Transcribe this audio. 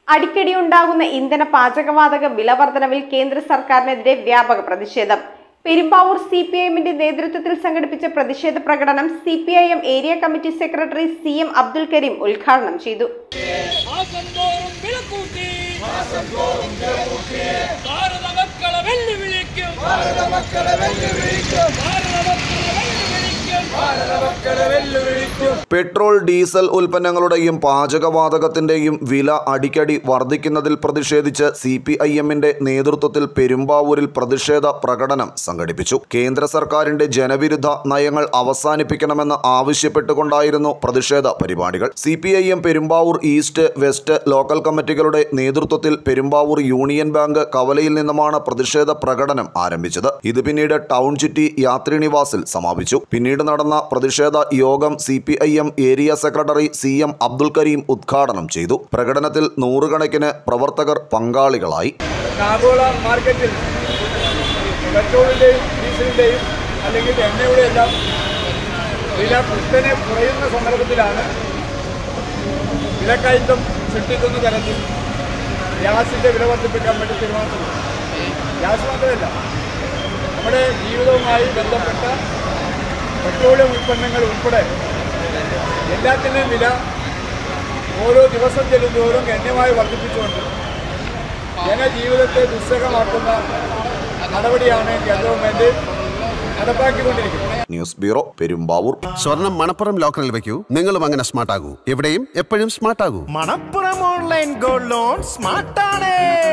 അടിക്കടി ഉണ്ടാകുന്ന ഇന്ധന പാചകവാതക വില വർധനവിൽ കേന്ദ്ര സർക്കാരിനെതിരെ വ്യാപക പ്രതിഷേധം പെരുമ്പാവൂർ സി പി എമ്മിന്റെ നേതൃത്വത്തിൽ സംഘടിപ്പിച്ച പ്രതിഷേധ പ്രകടനം C P I M area committee secretary C M Abdul Kareem ഉദ്ഘാടനം ചെയ്തു മാസം തോറും വിലക്കൂട്ടി ഭാരത മക്കളെ വെല്ലുവിളിക്കും ഭാരത മക്കളെ വെല്ലുവിളിക്കും പെട്രോൾ ഡീസൽ ഉൽപ്പന്നങ്ങളുടെയും പാചകവാതകത്തിന്റെയും വില അടിക്കടി വർദ്ധിക്കുന്നതിൽ പ്രതിഷേധിച്ച് സി പി ഐ എമ്മിന്റെ നേതൃത്വത്തിൽ പെരുമ്പാവൂരിൽ പ്രതിഷേധ പ്രകടനം സംഘടിപ്പിച്ചു കേന്ദ്ര സർക്കാരിന്റെ ജനവിരുദ്ധ നയങ്ങൾ അവസാനിപ്പിക്കണമെന്ന് ആവശ്യപ്പെട്ടുകൊണ്ടായിരുന്നു പ്രതിഷേധ പരിപാടികൾ C P I M Perumbavoor east west local കമ്മിറ്റികളുടെ നേതൃത്വത്തിൽ പെരുമ്പാവൂർ യൂണിയൻ ബാങ്ക് കവലയിൽ നിന്നുമാണ് പ്രതിഷേധ പ്രകടനം ആരംഭിച്ചത് ഇത് പിന്നീട് ടൗൺ ചുറ്റി യാത്രിനിവാസിൽ സമാപിച്ചു പിന്നീട് നടന്ന പ്രതിഷേധ യോഗം C P I M area secretary C M Abdul Kareem ഉദ്ഘാടനം ചെയ്തു പ്രകടനത്തിൽ നൂറുകണക്കിന് പ്രവർത്തകർ പങ്കാളികളായി ആഗോള മാർക്കറ്റിൽ പെട്രോളിൻ്റെയും ഡീസലിൻ്റെയും അല്ലെങ്കിൽ എണ്ണയുടെ എല്ലാം വില കുത്തനെ കുറയുന്ന സന്ദർഭത്തിലാണ് വിലക്കയറ്റം സൃഷ്ടിക്കുന്ന തരത്തിൽ ഗ്യാസിൻ്റെ വില വർദ്ധിപ്പിക്കാൻ വേണ്ടി തീരുമാനിച്ചത് ഗ്യാസ് മാത്രമല്ല നമ്മുടെ ജീവിതവുമായി ബന്ധപ്പെട്ട പെട്രോളിയം ഉൽപ്പന്നങ്ങൾ ഉൾപ്പെടെ എല്ലാത്തിൻ്റെയും വില ഓരോ ദിവസം ചെല്ലുന്തോറും ഗണ്യമായി വർദ്ധിപ്പിച്ചുകൊണ്ട് ജനജീവിതത്തെ ദുസ്സഹമാക്കുന്ന നടപടിയാണ് കേന്ദ്ര ഗവൺമെൻറ് നടപ്പാക്കിക്കൊണ്ടിരിക്കുന്നത് ന്യൂസ് ബ്യൂറോ പെരുമ്പാവൂർ സ്വർണം മണപ്പുറം ലോക്കറിൽ വെക്കൂ നിങ്ങളും അങ്ങനെ സ്മാർട്ട് ആകൂ എവിടെയും എപ്പോഴും സ്മാർട്ട് ആകൂ മണപ്പുറം ഓൺലൈൻ ഗോൾഡ് ലോൺ സ്മാർട്ടാണ്